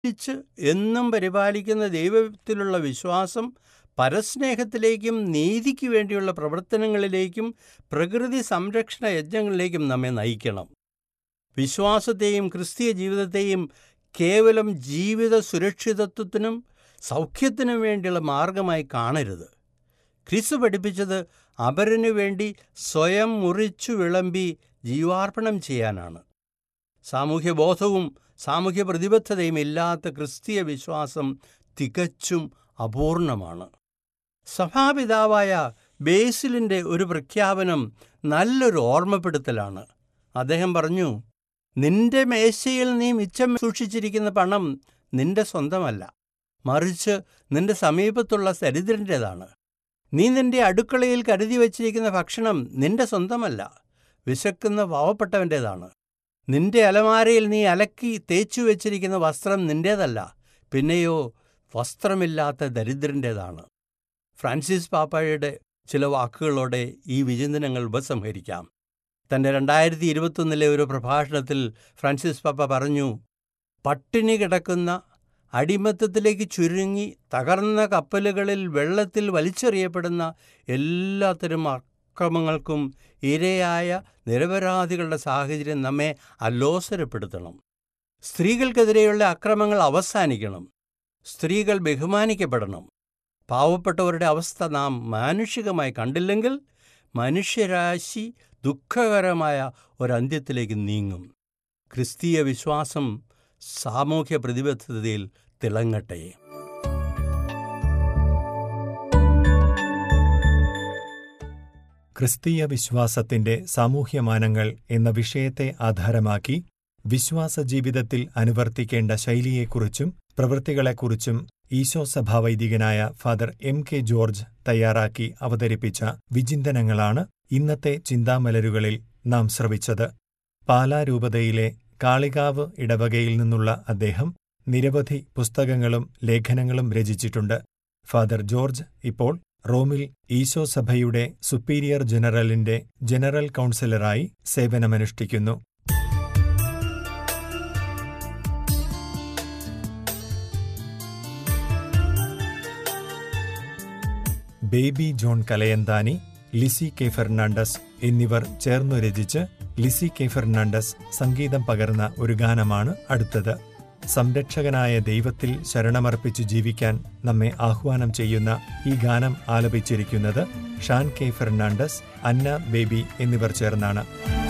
ച്ച് എന്നും പരിപാലിക്കുന്ന ദൈവത്തിലുള്ള വിശ്വാസം പരസ്നേഹത്തിലേക്കും നീതിക്ക് വേണ്ടിയുള്ള പ്രവർത്തനങ്ങളിലേക്കും പ്രകൃതി സംരക്ഷണ യജ്ഞങ്ങളിലേക്കും നമ്മെ നയിക്കണം വിശ്വാസത്തെയും ക്രിസ്തീയ ജീവിതത്തെയും കേവലം ജീവിത സുരക്ഷിതത്വത്തിനും സൗഖ്യത്തിനും വേണ്ടിയുള്ള മാർഗമായി കാണരുത് ക്രിസ്തു പഠിപ്പിച്ചത് അപരനു വേണ്ടി സ്വയം മുറിച്ചു വിളമ്പി ജീവാർപ്പണം ചെയ്യാനാണ് സാമൂഹ്യബോധവും സാമൂഹ്യ പ്രതിബദ്ധതയും ഇല്ലാത്ത ക്രിസ്തീയ വിശ്വാസം തികച്ചും അപൂർണമാണ് സഭാപിതാവായ ബേസിലിൻ്റെ ഒരു പ്രഖ്യാപനം നല്ലൊരു ഓർമ്മപ്പെടുത്തലാണ് അദ്ദേഹം പറഞ്ഞു നിന്റെ മേശയിൽ നീ മിച്ചം സൂക്ഷിച്ചിരിക്കുന്ന പണം നിന്റെ സ്വന്തമല്ല മറിച്ച് നിന്റെ സമീപത്തുള്ള ദരിദ്രൻ്റേതാണ് നീ നിന്റെ അടുക്കളയിൽ കരുതി വച്ചിരിക്കുന്ന ഭക്ഷണം നിന്റെ സ്വന്തമല്ല വിശക്കുന്ന പാവപ്പെട്ടവൻ്റേതാണ് നിന്റെ അലമാരയിൽ നീ അലക്കി തേച്ചു വെച്ചിരിക്കുന്ന വസ്ത്രം നിന്റേതല്ല പിന്നെയോ വസ്ത്രമില്ലാത്ത ദരിദ്രൻ്റേതാണ് ഫ്രാൻസിസ് പാപ്പായുടെ ചില വാക്കുകളോടെ ഈ വിചിന്തനങ്ങൾ ഉപസംഹരിക്കാം തൻ്റെ രണ്ടായിരത്തി ഇരുപത്തൊന്നിലെ ഒരു പ്രഭാഷണത്തിൽ ഫ്രാൻസിസ് പാപ്പ പറഞ്ഞു പട്ടിണി കിടക്കുന്ന അടിമത്തത്തിലേക്ക് ചുരുങ്ങി തകർന്ന കപ്പലുകളിൽ വെള്ളത്തിൽ വലിച്ചെറിയപ്പെടുന്ന എല്ലാത്തരം അക്രമങ്ങൾക്കും ഇരയായ നിരപരാധികളുടെ സാഹചര്യം നമ്മെ അലോസരപ്പെടുത്തണം സ്ത്രീകൾക്കെതിരെയുള്ള അക്രമങ്ങൾ അവസാനിക്കണം സ്ത്രീകൾ ബഹുമാനിക്കപ്പെടണം പാവപ്പെട്ടവരുടെ അവസ്ഥ നാം മാനുഷികമായി കണ്ടില്ലെങ്കിൽ മനുഷ്യരാശി ദുഃഖകരമായ ഒരന്ത്യത്തിലേക്ക് നീങ്ങും ക്രിസ്തീയ വിശ്വാസം സാമൂഹ്യ പ്രതിബദ്ധതയിൽ തിളങ്ങട്ടെ ക്രിസ്തീയ വിശ്വാസത്തിന്റെ സാമൂഹ്യമാനങ്ങൾ എന്ന വിഷയത്തെ ആധാരമാക്കി വിശ്വാസ ജീവിതത്തിൽ അനുവർത്തിക്കേണ്ട ശൈലിയെക്കുറിച്ചും പ്രവൃത്തികളെക്കുറിച്ചും ഈശോ സഭാവൈദികനായ ഫാദർ എം കെ ജോർജ് തയ്യാറാക്കി അവതരിപ്പിച്ച വിചിന്തനങ്ങളാണ് ഇന്നത്തെ ചിന്താമലരുകളിൽ നാം ശ്രവിച്ചത് പാലാരൂപതയിലെ കാളികാവ് ഇടവകയിൽ നിന്നുള്ള അദ്ദേഹം നിരവധി പുസ്തകങ്ങളും ലേഖനങ്ങളും രചിച്ചിട്ടുണ്ട് ഫാദർ ജോർജ് ഇപ്പോൾ റോമിൽ ഈശോ സഭയുടെ സുപ്പീരിയർ ജനറലിന്റെ ജനറൽ കൗൺസിലറായി സേവനമനുഷ്ഠിക്കുന്നു Baby John Kalayanthani Lissy K Fernandez എന്നിവർ ചേർന്നു രചിച്ച് ലിസി കെ ഫെർണാണ്ടസ് സംഗീതം പകർന്ന ഒരു ഗാനമാണ് അടുത്തത് സംരക്ഷകനായ ദൈവത്തിൽ ശരണമർപ്പിച്ചു ജീവിക്കാൻ നമ്മെ ആഹ്വാനം ചെയ്യുന്ന ഈ ഗാനം ആലപിച്ചിരിക്കുന്നത് Shan K Fernandez Anna Baby എന്നിവർ ചേർന്നാണ്